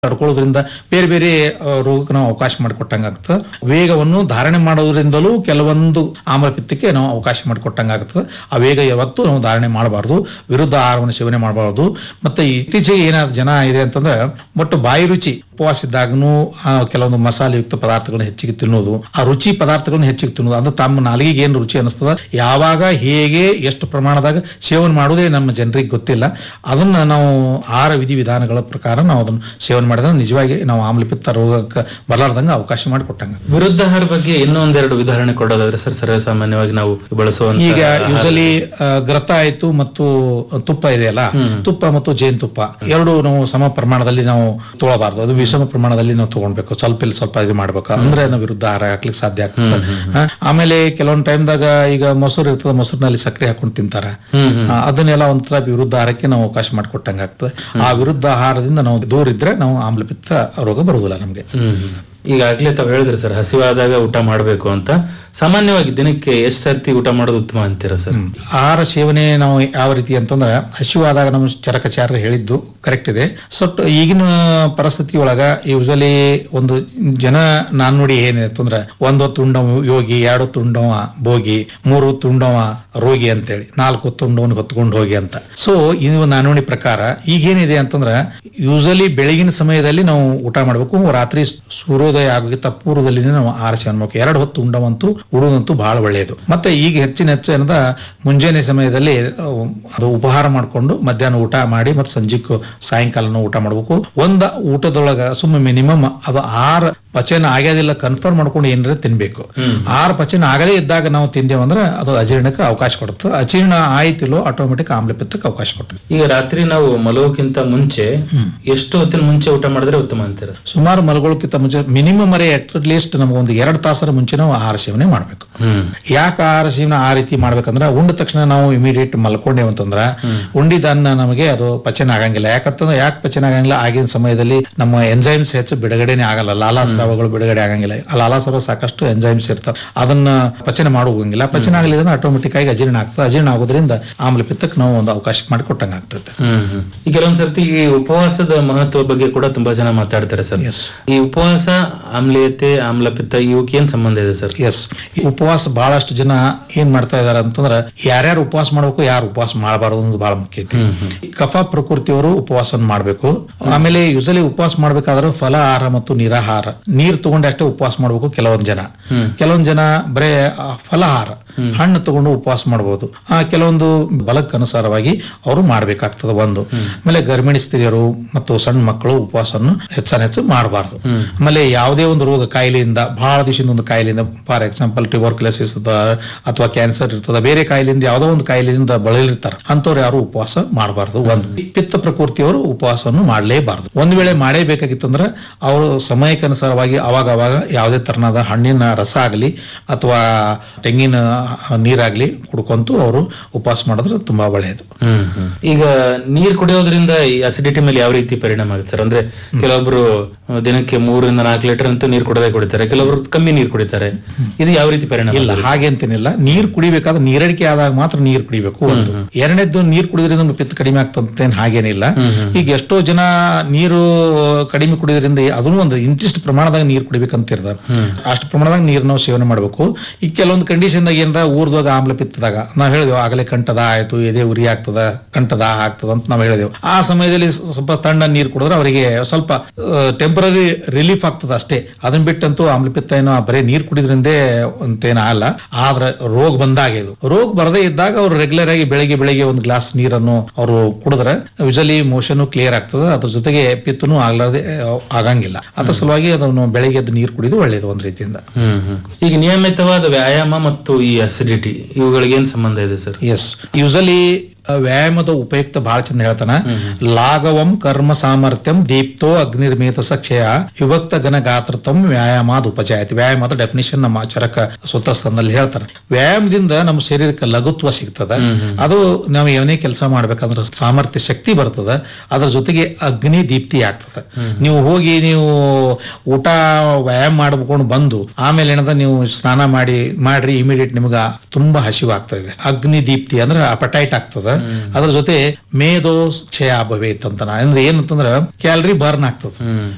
ತಡ್ಕೊಳ್ಳೋದ್ರಿಂದ ಬೇರೆ ಬೇರೆ ಆ, ರೋಗಕ್ಕೆ ನಾವು ಅವಕಾಶ ಮಾಡಿಕೊಟ್ಟಂಗೆ ಆಗ್ತದೆ ವೇಗವನ್ನು ಧಾರಣೆ ಮಾಡೋದ್ರಿಂದಲೂ ಕೆಲವೊಂದು ಆಮ್ಲಪಿತ್ತಕ್ಕೆ ನಾವು ಅವಕಾಶ ಮಾಡಿಕೊಟ್ಟಂಗೆ ಆಗ್ತದೆ ಆ ವೇಗ ಯಾವತ್ತೂ ನಾವು ಧಾರಣೆ ಮಾಡಬಾರ್ದು ವಿರುದ್ಧ ಆಹಾರವನ್ನು ಸೇವನೆ ಮಾಡಬಾರ್ದು ಮತ್ತೆ ಇತ್ತೀಚೆಗೆ ಏನಾದ್ರು ಜನ ಇದೆ ಅಂತಂದ್ರೆ ಒಟ್ಟು ಬಾಯಿ ರುಚಿ ಉಪವಾಸ ಇದ್ದಾಗನು ಕೆಲವೊಂದು ಮಸಾಲೆಯುಕ್ತ ಪದಾರ್ಥಗಳನ್ನ ಹೆಚ್ಚಿಗೆ ತಿನ್ನೋದು ಆ ರುಚಿ ಪದಾರ್ಥಗಳನ್ನ ಹೆಚ್ಚಿಗೆ ತಿನ್ನೋದು ಅಂದ್ರೆ ತಮ್ಮ ನಾಲಿಗೆಗೆ ಏನು ರುಚಿ ಅನಿಸ್ತದ ಯಾವಾಗ ಹೇಗೆ ಎಷ್ಟು ಪ್ರಮಾಣದಾಗ ಸೇವನೆ ಮಾಡೋದೇ ನಮ್ಮ ಜನರಿಗೆ ಗೊತ್ತಿಲ್ಲ ಅದನ್ನ ನಾವು ಆಹಾರ ವಿಧಿ ವಿಧಾನಗಳ ಪ್ರಕಾರ ನಾವು ಅದನ್ನ ಸೇವನೆ ಮಾಡಿದ್ರೆ ನಿಜವಾಗಿ ನಾವು ಆಮ್ಲಪಿತ್ತ ರೋಗಕ್ಕೆ ಬರಲಾರ್ದಂಗೆ ಅವಕಾಶ ಮಾಡಿಕೊಟ್ಟಂಗ ವಿರುದ್ಧಾಹಾರ ಬಗ್ಗೆ ಇನ್ನೊಂದೆರಡು ಉದಾಹರಣೆ ಕೊಡೋದಾದ್ರೆ ಸರ್ ಸರ್ವೇಸಾಮಾನ್ಯವಾಗಿ ನಾವು ಬಳಸುವಂತ ಈಗ ಯೂಶಲಿ ಗ್ರತ ಆಯ್ತು ಮತ್ತು ತುಪ್ಪ ಇದೆಯಲ್ಲ ತುಪ್ಪ ಮತ್ತು ಜೇನುತುಪ್ಪ ಎರಡು ನಾವು ಸಮ ಪ್ರಮಾಣದಲ್ಲಿ ನಾವು ತಗೊಳ್ಬಾರ್ದು ಅದು ವಿಷಮ ಪ್ರಮಾಣದಲ್ಲಿ ನಾವು ತಗೊಳ್ಬೇಕು ಸ್ವಲ್ಪ ಇಲ್ಲಿ ಸ್ವಲ್ಪ ಇದು ಮಾಡ್ಬೇಕು ಅಂದ್ರೆ ನಾವು ವಿರುದ್ಧ ಆಹಾರ ಹಾಕ್ಲಿಕ್ಕೆ ಸಾಧ್ಯ ಆಗ್ತದೆ ಹಾ, ಆಮೇಲೆ ಕೆಲವೊಂದು ಟೈಮ್ದಾಗ ಈಗ ಮೊಸರು ಇರ್ತದೆ ಮೊಸರಿನಲ್ಲಿ ಸಕ್ಕರೆ ಹಾಕೊಂಡು ತಿಂತಾರೆ ಆ, ಅದನ್ನೆಲ್ಲ ಒಂಥರ ವಿರುದ್ಧ ಆಹಾರಕ್ಕೆ ನಾವು ಅವಕಾಶ ಮಾಡಿಕೊಟ್ಟಂಗೆ ಆಗ್ತದೆ ಆ ವಿರುದ್ಧ ಆಹಾರದಿಂದ ನಾವು ದೂರ ಇದ್ರೆ ನಾವು ಆಮ್ಲಪಿತ್ತ ರೋಗ ಬರುವುದಿಲ್ಲ ನಮಗೆ ಹ್ಮ್ ಹ್ಮ್. ಈಗಾಗ್ಲೇ ತಾವ್ ಹೇಳಿದ್ರಿ ಸರ್ ಹಸಿವಾದಾಗ ಊಟ ಮಾಡ್ಬೇಕು ಅಂತ ಸಾಮಾನ್ಯವಾಗಿ ದಿನಕ್ಕೆ ಎಷ್ಟ್ ಸರ್ತಿ ಊಟ ಮಾಡೋದು ಉತ್ತಮ ಅಂತೀರಾ ಸರ್ ಆಹಾರ ಸೇವನೆ ನಾವು ಯಾವ ರೀತಿ ಅಂತಂದ್ರೆ ಹಸಿವಾದಾಗ ನಮ್ಮ ಚರಕಚಾರ್ಯರು ಹೇಳಿದ್ದು ಕರೆಕ್ಟ್ ಇದೆ ಸೊ ಈಗಿನ ಪರಿಸ್ಥಿತಿ ಒಳಗ ಯೂಶಲಿ ಒಂದು ಜನ ನಾಣ್ಣುಡಿ ಏನಿದೆ ಅಂತಂದ್ರೆ ಒಂದು ಹೊತ್ತು ಉಂಡವ ಯೋಗಿ ಎರಡು ಹೊತ್ತು ಉಂಡವ ಭೋಗಿ ಮೂರು ಹೊತ್ತು ಉಂಡವ ರೋಗಿ ಅಂತೇಳಿ ನಾಲ್ಕು ಹೊತ್ತು ಉಂಡವನ್ ಹೊತ್ಕೊಂಡು ಹೋಗಿ ಅಂತ ಸೊ ಇದು ನಾಣ್ಣುಡಿ ಪ್ರಕಾರ ಈಗೇನಿದೆ ಅಂತಂದ್ರೆ ಯೂಶಲಿ ಬೆಳಗಿನ ಸಮಯದಲ್ಲಿ ನಾವು ಊಟ ಮಾಡಬೇಕು ರಾತ್ರಿ ಸೂರ್ಯೋದಯ ಆಗೋಕ್ಕಿಂತ ಪೂರ್ವದಲ್ಲಿ ನಾವು ಆಹಾರ ಸೇವನೆ ಮಾಡಬೇಕು ಎರಡು ಹೊತ್ತು ಉಂಡವಂತೂ ಉಡುದಂತೂ ಬಹಳ ಒಳ್ಳೆಯದು ಮತ್ತೆ ಈಗ ಹೆಚ್ಚಿನ ಹೆಚ್ಚು ಏನದ ಮುಂಜಾನೆ ಸಮಯದಲ್ಲಿ ಅಹ್, ಅದು ಉಪಹಾರ ಮಾಡಿಕೊಂಡು ಮಧ್ಯಾಹ್ನ ಊಟ ಮಾಡಿ ಮತ್ತೆ ಸಂಜೆಕ್ಕೂ ಸಾಯಂಕಾಲನೂ ಊಟ ಮಾಡಬೇಕು ಒಂದ ಊಟದೊಳಗ ಸುಮ್ಮನೆ ಮಿನಿಮಮ್ ಅದು ಆರು ಪಚನ ಆಗ್ಯಾದಿಲ್ಲ ಕನ್ಫರ್ಮ್ ಮಾಡ್ಕೊಂಡು ಏನಾರ ತಿನ್ಬೇಕು ಆರು ಪಚನ ಆಗದೇ ಇದ್ದಾಗ ನಾವು ತಿಂದೇವು ಅಂದ್ರೆ ಅದು ಅಜೀರ್ಣಕ್ಕೆ ಅವಕಾಶ ಕೊಡುತ್ತೆ ಅಜೀರ್ಣ ಆಯ್ತಿಲ್ಲೋ ಆಟೋಮೆಟಿಕ್ ಆಮ್ಲಪಿತ್ತಕ್ಕೆ ಅವಕಾಶ ಕೊಟ್ಟು ಈಗ ರಾತ್ರಿ ನಾವು ಮಲಗೋಕ್ಕಿಂತ ಮುಂಚೆ ಎಷ್ಟು ಹೊತ್ತಿನ ಮುಂಚೆ ಊಟ ಮಾಡಿದ್ರೆ ಉತ್ತಮ ಅಂತೀರಾ ಸುಮಾರು ಮಲಗೋಕ್ಕಿಂತ ಮುಂಚೆ ಮಿನಿಮಮ್ ಅರೇ ಅಟ್ ಲೀಸ್ಟ್ ನಮ್ಗೆ ಒಂದು ಎರಡು ತಾಸರ ಮುಂಚೆ ನಾವು ಆಹಾರ ಸೇವನೆ ಮಾಡಬೇಕು ಹ್ಮ್ ಯಾಕೆ ಆಹಾರ ಸೇವನೆ ಆ ರೀತಿ ಮಾಡ್ಬೇಕಂದ್ರೆ ಉಂಡ ತಕ್ಷಣ ನಾವು ಇಮಿಡಿಯೇಟ್ ಮಲ್ಕೊಂಡೇವು ಅಂತಂದ್ರ ಉಂಡಿದನ್ನ ನಮಗೆ ಅದು ಪಚನ ಆಗಂಗಿಲ್ಲ ಯಾಕಂತಂದ್ರೆ ಯಾಕೆ ಪಚನ ಆಗಂಗಿಲ್ಲ ಆಗಿನ ಸಮಯದಲ್ಲಿ ನಮ್ಮ ಎಂಜೈಮ್ಸ್ ಹೆಚ್ಚು ಬಿಡುಗಡೆನೆ ಆಗಲ್ಲ ಲಾಲಾಸ್ರಾವಗಳು ಬಿಡುಗಡೆ ಆಗಂಗಿಲ್ಲ ಆ ಲಾಲಾಸ್ರಾವ ಸಾಕಷ್ಟು ಎಂಜೈಮ್ಸ್ ಇರ್ತಾವ ಅದನ್ನ ಪಚನ ಮಾಡೋಂಗಿಲ್ಲ ಪಚನ ಆಗಲಿಲ್ಲ ಆಟೋಮೆಟಿಕ್ ಆಗಿ ಅಜೀರ್ಣ ಆಗ್ತದೆ ಅಜೀರ್ಣ ಆಗೋದ್ರಿಂದ ಆಮ್ಲಪಿತ್ತಕ್ಕೆ ನಾವು ಒಂದು ಅವಕಾಶ ಮಾಡಿ ಕೊಟ್ಟಂಗೆ ಆಗ್ತದೆ ಹ್ಮ್ ಹ್ಮ್. ಈ ಕೆಲವೊಂದ್ ಸರ್ತಿ ಈ ಉಪವಾಸದ ಮಹತ್ವ ಬಗ್ಗೆ ಕೂಡ ತುಂಬಾ ಜನ ಮಾತಾಡ್ತಾರೆ ಸರ್ ಎಸ್ ಈ ಉಪವಾಸ ಆಮ್ಲೀಯತೆ ಆಮ್ಲಪಿತ್ತ ಇವಕ್ಕೆ ಏನ್ ಸಂಬಂಧ ಇದೆ ಸರ್ ಎಸ್ ಉಪವಾಸ ಬಹಳಷ್ಟು ಜನ ಏನ್ ಮಾಡ್ತಾ ಇದಾರೆ ಅಂತಂದ್ರೆ ಯಾರ್ಯಾರು ಉಪವಾಸ ಮಾಡ್ಬೇಕು ಯಾರು ಉಪವಾಸ ಮಾಡಬಾರದು ಅನ್ನೋದು ಬಹಳ ಮುಖ್ಯ ಐತಿ ಈ ಕಫ ಪ್ರಕೃತಿಯವರು ಉಪವಾಸ ಮಾಡ್ಬೇಕು ಆಮೇಲೆ ಯೂಸಲಿ ಉಪವಾಸ ಮಾಡ್ಬೇಕಾದ್ರೆ ಫಲ ಆಹಾರ ಮತ್ತು ನಿರಾಹಾರ ನೀರ್ ತಗೊಂಡು ಅಷ್ಟೇ ಉಪವಾಸ ಮಾಡ್ಬೇಕು ಕೆಲವೊಂದ್ ಜನ ಕೆಲವೊಂದ್ ಜನ ಬರೇ ಆ, ಫಲಾಹಾರ ಹಣ್ಣು ತಗೊಂಡು ಉಪವಾಸ ಮಾಡಬಹುದು ಆ ಕೆಲವೊಂದು ಬಲಕ್ಕೆ ಅನುಸಾರವಾಗಿ ಅವರು ಮಾಡ್ಬೇಕಾಗ್ತದೆ ಒಂದು ಆಮೇಲೆ ಗರ್ಭಿಣಿ ಸ್ತ್ರೀಯರು ಮತ್ತು ಸಣ್ಣ ಮಕ್ಕಳು ಉಪವಾಸವನ್ನು ಹೆಚ್ಚಾನ ಹೆಚ್ಚು ಮಾಡಬಾರ್ದು ಆಮೇಲೆ ಯಾವುದೇ ಒಂದು ರೋಗ ಕಾಯಿಲೆಯಿಂದ ಬಹಳ ದಿವಸದಿಂದ ಒಂದು ಕಾಯಿಲೆಯಿಂದ ಫಾರ್ ಎಕ್ಸಾಂಪಲ್ ಟ್ಯೂಬರ್ಕ್ಯುಲೋಸಿಸ್ ಅಥವಾ ಕ್ಯಾನ್ಸರ್ ಇರ್ತದ ಬೇರೆ ಕಾಯಿಲೆಯಿಂದ ಯಾವುದೋ ಒಂದು ಕಾಯಿಲೆಯಿಂದ ಬಳಲಿರ್ತಾರೆ ಅಂತವ್ರು ಯಾರು ಉಪವಾಸ ಮಾಡಬಾರ್ದು ಒಂದು ಪಿತ್ತ ಪ್ರಕೃತಿಯವರು ಉಪವಾಸವನ್ನು ಮಾಡಲೇಬಾರದು ಒಂದು ವೇಳೆ ಮಾಡಲೇಬೇಕಾಗಿತ್ತಂದ್ರೆ ಅವರು ಸಮಯಕ್ಕನುಸಾರವಾಗಿ ಅವಾಗ ಅವಾಗ ಯಾವುದೇ ತರನಾದ ಹಣ್ಣಿನ ರಸ ಆಗಲಿ ಅಥವಾ ತೆಂಗಿನ ನೀರಾಗ್ಲಿ ಕುಡ್ಕೊಂತು ಅವರು ಉಪವಾಸ ಮಾಡಿದ್ರೆ ತುಂಬಾ ಒಳ್ಳೆಯದು ಹ್ಮ್ ಹ್ಮ್. ಈಗ ನೀರ್ ಕುಡಿಯೋದ್ರಿಂದ ಈ ಅಸಿಡಿಟಿ ಮೇಲೆ ಯಾವ ರೀತಿ ಪರಿಣಾಮ ಆಗುತ್ತೆ ಸರ್ ಅಂದ್ರೆ ಕೆಲವೊಬ್ರು ಆ, ದಿನಕ್ಕೆ ಮೂರರಿಂದ ನಾಲ್ಕು ಲೀಟರ್ ಅಂತೂ ನೀರ್ ಕುಡದೆ ಕುಡಿತಾರೆ ಕೆಲವೊಬ್ರು ಕಮ್ಮಿ ನೀರ್ ಕುಡಿತಾರೆ ಇದು ಯಾವ ರೀತಿ ಪರಿಣಾಮ ಇಲ್ಲ ಹಾಗೆ ಅಂತೇನಿಲ್ಲ ನೀರ್ ಕುಡಿಬೇಕಾದ್ರೆ ನೀರಡಿಕೆ ಆದಾಗ ಮಾತ್ರ ನೀರ್ ಕುಡಿಬೇಕು ಒಂದು ಎರಡನೇದ್ದು ನೀರ್ ಕುಡಿದ್ರಿಂದ ನಮ್ಗೆ ಪಿತ್ತ ಕಡಿಮೆ ಆಗ್ತಂತೇನ್ ಹಾಗೇನಿಲ್ಲ ಈಗ ಎಷ್ಟೋ ಜನ ನೀರು ಕಡಿಮೆ ಕುಡಿದ್ರಿಂದ ಅದನ್ನು ಒಂದು ಇಂತಿಷ್ಟು ಪ್ರಮಾಣದಾಗ ನೀರ್ ಕುಡಿಬೇಕಂತ ಇರ್ತಾರೆ ಅಷ್ಟು ಪ್ರಮಾಣದಾಗ ನೀರ್ ನಾವು ಸೇವನೆ ಮಾಡಬೇಕು ಈಗ ಕೆಲವೊಂದು ಕಂಡೀಷನ್ದಾಗ ಏನಾರ ಊರ್ದಾಗ ಆಮ್ಲ ಪಿತ್ತದಾಗ ನಾವ್ ಹೇಳಿದೆವು ಆಗಲೇ ಕಂಠದ ಆಯ್ತು ಎದೆ ಉರಿ ಆಗ್ತದ ಕಂಠದ ಆಗ್ತದ ಅಂತ ನಾವು ಹೇಳಿದೆವು ಆ ಸಮಯದಲ್ಲಿ ಸ್ವಲ್ಪ ತಣ್ಣ ನೀರು ಕುಡಿದ್ರೆ ಅವರಿಗೆ ಸ್ವಲ್ಪ ಟೆಂಪರರಿ ರಿಲೀಫ್ ಆಗ್ತದ ಅಷ್ಟೇ ಅದನ್ನ ಬಿಟ್ಟಂತೂ ಆಮ್ಲಪಿತ್ತ ಏನೋ ಬರೀ ನೀರ್ ಕುಡಿದ್ರಿಂದೇ ಅಂತೇನ ಅಲ್ಲ ಆದ್ರೆ ರೋಗ ಬಂದಾಗ ಇದು ರೋಗ ಬರದೇ ಇದ್ದಾಗ ಅವ್ರು ರೆಗ್ಯುಲರ್ ಆಗಿ ಬೆಳಿಗ್ಗೆ ಬೆಳಿಗ್ಗೆ ಒಂದು ಗ್ಲಾಸ್ ನೀರನ್ನು ಅವರು ಕುಡಿದ್ರೆ ಯೂಶಲಿ ಮೋಷನ್ ಕ್ಲಿಯರ್ ಆಗ್ತದೆ ಅದ್ರ ಜೊತೆಗೆ ಪಿತ್ತನು ಆಗ್ಲಾರ್ದೆ ಆ, ಆಗಂಗಿಲ್ಲ ಅದ್ರ ಸಲುವಾಗಿ ಅದನ್ನು ಬೆಳಿಗ್ಗೆ ಎದ್ದು ನೀರು ಕುಡಿದು ಒಳ್ಳೇದು ಒಂದ್ ರೀತಿಯಿಂದ ಹ್ಮ್ ಹ್ಮ್. ಈಗ ನಿಯಮಿತವಾದ ವ್ಯಾಯಾಮ ಮತ್ತು ಈ ಅಸಿಡಿಟಿ ಇವುಗಳಿಗೆ ಏನ್ ಸಂಬಂಧ ಇದೆ ಸರ್ ಎಸ್ ಯೂಸಲಿ ವ್ಯಾಯಾಮದ ಉಪಯುಕ್ತ ಬಹಳ ಚಂದ ಹೇಳ್ತಾನ ಲಾಘವಂ ಕರ್ಮ ಸಾಮರ್ಥ್ಯಂ ದೀಪ್ತೋ ಅಗ್ನಿರ್ಮೇತ ಸಕ್ಷಯ ವಿಭಕ್ತ ಘನ ಗಾತ್ರತಂ ವ್ಯಾಯಾಮಾದ ಉಪಜಾಯತಿ ವ್ಯಾಯಾಮದ ಡೆಫಿನಿಷನ್ ನಮ್ಮ ಚರಕ ಸೂತ್ರಸ್ಥಾನದಲ್ಲಿ ಹೇಳ್ತಾರೆ ವ್ಯಾಯಾಮದಿಂದ ನಮ್ಮ ಶರೀರಕ್ಕೆ ಲಘುತ್ವ ಸಿಗ್ತದ ಅದು ನಾವು ಏನೇ ಕೆಲಸ ಮಾಡ್ಬೇಕಂದ್ರೆ ಸಾಮರ್ಥ್ಯ ಶಕ್ತಿ ಬರ್ತದ ಅದ್ರ ಜೊತೆಗೆ ಅಗ್ನಿ ದೀಪ್ತಿ ಆಗ್ತದೆ ನೀವು ಹೋಗಿ ನೀವು ಊಟ ವ್ಯಾಯಾಮ ಮಾಡ್ಕೊಂಡು ಬಂದು ಆಮೇಲೆ ಏನದ ನೀವು ಸ್ನಾನ ಮಾಡಿ ಮಾಡ್ರಿ ಇಮಿಡಿಯೇಟ್ ನಿಮ್ಗ ತುಂಬಾ ಹಸಿವಾಗ್ತಾ ಇದೆ ಅಗ್ನಿ ದೀಪ್ತಿ ಅಂದ್ರೆ ಅಪಟೈಟ್ ಆಗ್ತದ ಅದ್ರ ಜೊತೆ ಮೇಧೋ ಕ್ಷಯ ಭವೇತ್ ಅಂತ ಅಂದ್ರೆ ಏನಂತಂದ್ರ ಕ್ಯಾಲರಿ ಬರ್ನ್ ಆಗ್ತದ ಹ್ಮ್